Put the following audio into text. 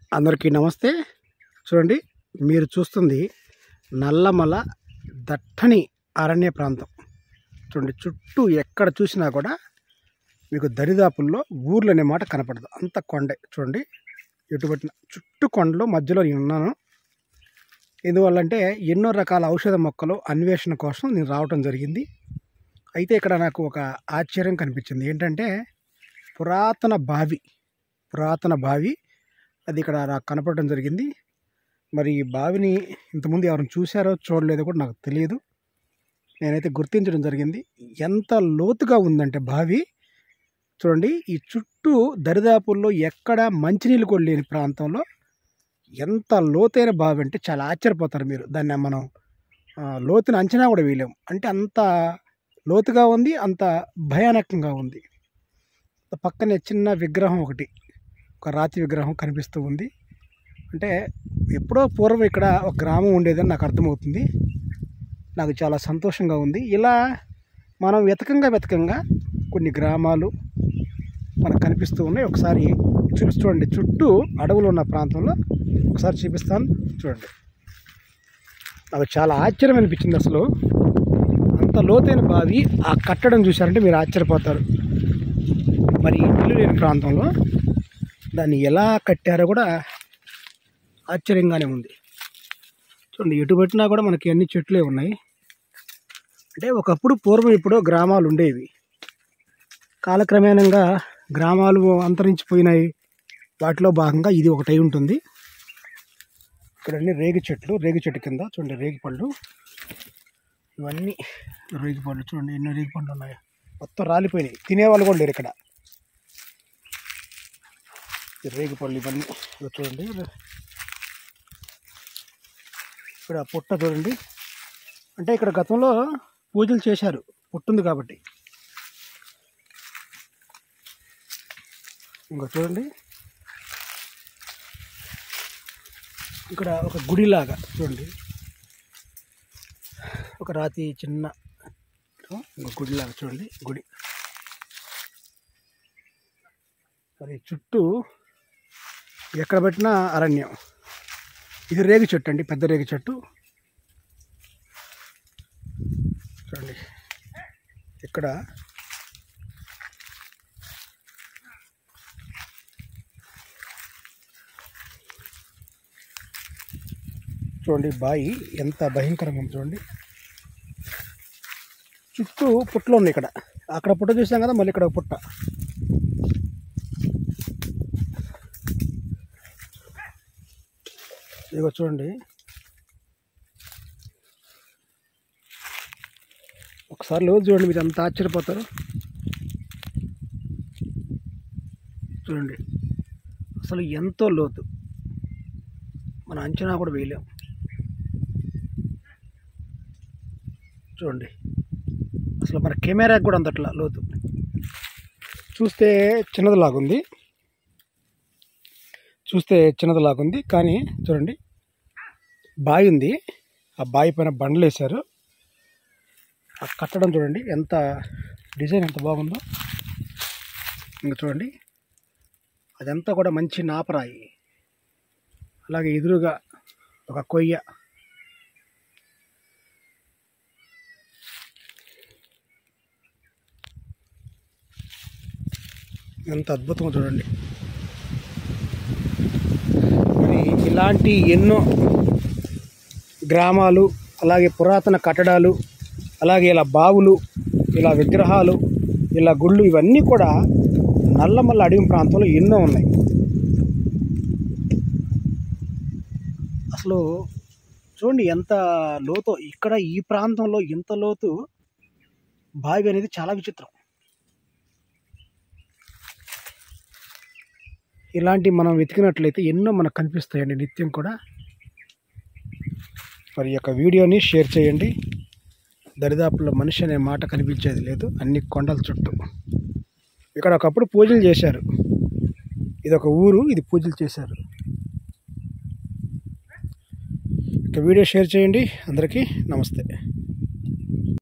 అందరికీ నమస్తే చూడండి మీరు చూస్తుంది నల్లమల దట్టని అరణ్య ప్రాంతం చూడండి చుట్టూ ఎక్కడ చూసినా కూడా మీకు దరిదాపుల్లో ఊర్లు అనే మాట కనపడదు అంత కొండే చూడండి ఎటువంటి చుట్టూ కొండలు మధ్యలో నేను ఉన్నాను ఎందువల్లంటే ఎన్నో రకాల ఔషధ మొక్కలు అన్వేషణ కోసం నేను రావటం జరిగింది అయితే ఇక్కడ నాకు ఒక ఆశ్చర్యం కనిపించింది ఏంటంటే పురాతన బావి పురాతన బావి అది ఇక్కడ నాకు కనపడడం జరిగింది మరి ఈ బావిని ఇంతకుముందు ఎవరైనా చూశారో చూడలేదో కూడా నాకు తెలియదు నేనైతే గుర్తించడం జరిగింది ఎంత లోతుగా ఉందంటే బావి చూడండి ఈ చుట్టూ దరిదాపుల్లో ఎక్కడ మంచినీళ్ళు కూడా లేని ప్రాంతంలో ఎంత లోతైన బావి అంటే చాలా ఆశ్చర్యపోతారు మీరు దాన్ని మనం ఆ, లోతుని అంచనా కూడా వేయలేము అంటే అంత లోతుగా ఉంది అంత భయానకంగా ఉంది పక్కనే చిన్న విగ్రహం ఒకటి ఒక రాతి విగ్రహం కనిపిస్తూ ఉంది అంటే ఎప్పుడో పూర్వం ఇక్కడ ఒక గ్రామం ఉండేదని నాకు అర్థమవుతుంది నాకు చాలా సంతోషంగా ఉంది ఇలా మనం వెతకంగా వెతకంగా కొన్ని గ్రామాలు మనకు కనిపిస్తూ ఉన్నాయి ఒకసారి చూపి చూడండి చుట్టూ అడవులు ఉన్న ప్రాంతంలో ఒకసారి చూపిస్తాను చూడండి నాకు చాలా ఆశ్చర్యం అనిపించింది అసలు అంత లోతైన బావి ఆ కట్టడం చూశారంటే మీరు ఆశ్చర్యపోతారు మరి ఇల్లు లేని ప్రాంతంలో దాన్ని ఎలా కట్టారో కూడా ఆశ్చర్యంగానే ఉంది చూడండి ఎటు పెట్టినా కూడా మనకి అన్ని చెట్లే ఉన్నాయి అంటే ఒకప్పుడు పూర్వం ఇప్పుడు గ్రామాలు ఉండేవి కాలక్రమేణంగా గ్రామాలు అంతరించిపోయినాయి వాటిలో భాగంగా ఇది ఒకటై ఉంటుంది ఇక్కడ అన్ని రేగి చెట్లు రేగి చెట్టు కింద చూడండి రేగి పళ్ళు ఇవన్నీ రేగి పళ్ళు చూడండి ఎన్నో రేగి పండ్లు ఉన్నాయి మొత్తం రాలిపోయినాయి తినేవాళ్ళు కూడా లేరు ఇక్కడ ఈ రేగి పళ్ళు ఇవన్నీ ఇదిగో చూడండి ఇక్కడ పుట్ట చూడండి అంటే ఇక్కడ గతంలో పూజలు చేశారు పుట్టుంది కాబట్టి ఇంకో చూడండి ఇక్కడ ఒక గుడిలాగా చూడండి ఒక రాతి చిన్న ఇంకో గుడిలాగా చూడండి గుడి మరి చుట్టూ ఎక్కడ పెట్టినా అరణ్యం ఇది రేగి చెట్టు అండి పెద్ద రేగి చెట్టు చూడండి ఇక్కడ చూడండి బాయి ఎంత భయంకరంగా ఉంది చూడండి చుట్టూ పుట్టలు ఉన్నాయి ఇక్కడ అక్కడ పుట్ట చూసాం కదా మళ్ళీ ఇక్కడ ఒక పుట్ట ఇదిగో చూడండి ఒకసారి లోతు చూడండి మీరు అంత ఆశ్చర్యపోతారు చూడండి అసలు ఎంతో లోతు మన అంచనా కూడా వేయలేం చూడండి అసలు మన కెమెరాకి కూడా అంతట్లా లోతు చూస్తే చిన్నది లాగుంది చూస్తే చిన్నది లాగుంది కానీ చూడండి బావి ఉంది ఆ బావి పైన బండలు వేశారు ఆ కట్టడం చూడండి ఎంత డిజైన్ ఎంత బాగుందో ఇంకా చూడండి అదంతా కూడా మంచి నాపరాయి అలాగే ఎదురుగా ఒక కొయ్య ఎంత అద్భుతంగా చూడండి మరి ఇలాంటి ఎన్నో గ్రామాలు అలాగే పురాతన కట్టడాలు అలాగే ఇలా బావులు ఇలా విగ్రహాలు ఇలా గుళ్ళు ఇవన్నీ కూడా నల్లమల్ల అడవి ప్రాంతంలో ఎన్నో ఉన్నాయి అసలు చూడండి ఎంత లోతు ఇక్కడ ఈ ప్రాంతంలో ఇంత లోతు బావి అనేది చాలా విచిత్రం ఇలాంటి మనం వెతికినట్లయితే ఎన్నో మనకు కనిపిస్తాయండి నిత్యం కూడా మరి ఈ యొక్క వీడియోని షేర్ చేయండి దరిదాపుల్లో మనిషి అనే మాట కనిపించేది లేదు అన్ని కొండల చుట్టూ ఇక్కడ ఒకప్పుడు పూజలు చేశారు ఇది ఒక ఊరు ఇది పూజలు చేశారు ఇక వీడియో షేర్ చేయండి అందరికీ నమస్తే